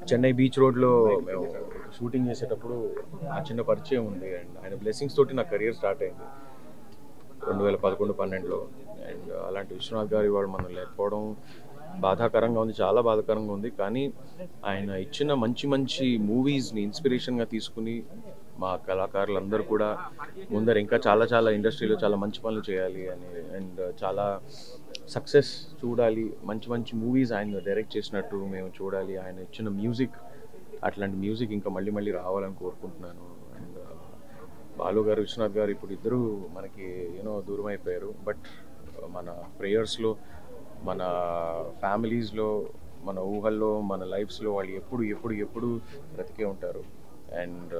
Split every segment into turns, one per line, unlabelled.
Chennai beach రోడ్లో మేము shooting చేసేటప్పుడు ఆ చిన్న పరిచయం ఉంది అండ్ ఆయన బ్లెస్సింగ్స్ తోటి నా కెరియర్ స్టార్ట్ అయింది రెండు వేల పదకొండు పన్నెండులో అండ్ అలాంటి విశ్వనాథ్ గారు ఇవాళ మనం లేకపోవడం బాధాకరంగా ఉంది చాలా బాధాకరంగా ఉంది కానీ ఆయన ఇచ్చిన మంచి మంచి మూవీస్ని ఇన్స్పిరేషన్గా తీసుకుని మా కళాకారులందరూ కూడా ముందర ఇంకా చాలా చాలా ఇండస్ట్రీలో చాలా మంచి పనులు చేయాలి అని అండ్ చాలా సక్సెస్ చూడాలి మంచి మంచి మూవీస్ ఆయన డైరెక్ట్ చేసినట్టు మేము చూడాలి ఆయన ఇచ్చిన మ్యూజిక్ అట్లాంటి మ్యూజిక్ ఇంకా మళ్ళీ మళ్ళీ రావాలని కోరుకుంటున్నాను అండ్ బాలు గారు విశ్వనాథ్ గారు ఇప్పుడు ఇద్దరు మనకి యూనో దూరం అయిపోయారు బట్ మన ప్రేయర్స్లో మన ఫ్యామిలీస్లో మన ఊహల్లో మన లైఫ్స్లో వాళ్ళు ఎప్పుడు ఎప్పుడు ఎప్పుడు బ్రతికే ఉంటారు అండ్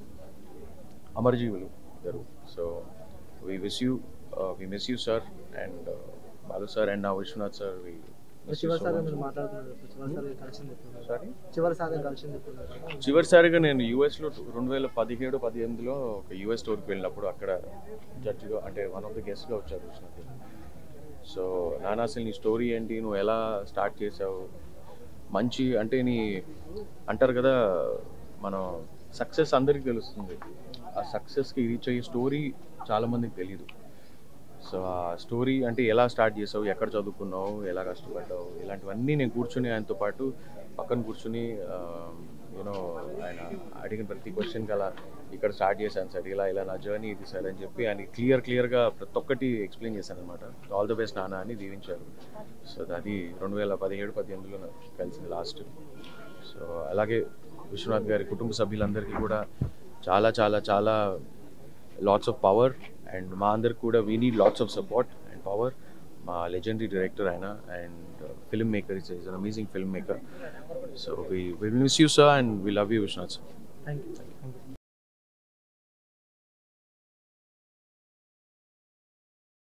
అమరజీవులు ఇద్దరు so we wish you we miss you sir and Balu sir and నా విశ్వనాథ్ సార్ వి
చివరిసారిగా మీరు మాట్లాడుతున్నారు ఇప్పుడు చివరిసారిగా కలిసింది ఎప్పుడు
సారీ
చివరిసారిగా కలిసింది ఎప్పుడు
చివరిసారిగా నేను యూఎస్లో రెండు వేల పదిహేడు పదిహేనులో ఒక యూఎస్ టూర్కి వెళ్ళినప్పుడు అక్కడ జడ్జిగా అంటే వన్ ఆఫ్ ద గెస్ట్గా వచ్చారు విష్ణుకి సో నాన్న అసలు నీ స్టోరీ ఏంటి నువ్వు ఎలా స్టార్ట్ చేసావు మంచి అంటే నీ అంటారు కదా మనం సక్సెస్ అందరికీ తెలుస్తుంది ఆ సక్సెస్కి రీచ్ అయ్యే స్టోరీ చాలామందికి తెలియదు సో ఆ స్టోరీ అంటే ఎలా స్టార్ట్ చేసావు ఎక్కడ చదువుకున్నావు ఎలా కష్టపడ్డావు ఇలాంటివన్నీ నేను కూర్చుని ఆయనతో పాటు పక్కన కూర్చుని యూనో ఆయన అడిగిన ప్రతి క్వశ్చన్కి అలా ఇక్కడ స్టార్ట్ చేశాను సార్ ఇలా ఇలా నా జర్నీ ఇది సార్ అని చెప్పి ఆయన క్లియర్ క్లియర్గా ప్రతి ఒక్కటి ఎక్స్ప్లెయిన్ చేశాను అనమాట ఆల్ ద బెస్ట్ నాన్న అని దీవించారు సో అది రెండు వేల పదిహేడు పద్దెనిమిదిలో నాకు కలిసింది లాస్ట్ సో అలాగే విశ్వనాథ్ గారి కుటుంబ సభ్యులందరికీ కూడా చాలా చాలా చాలా లాట్స్ ఆఫ్ పవర్ అండ్ మా అందరికి కూడా we need lots of support and power మా లెజెండరీ డైరెక్టర్ ఆయన and film maker is is an amazing film maker so we will miss you sir and we love you Viswanath sir
thank you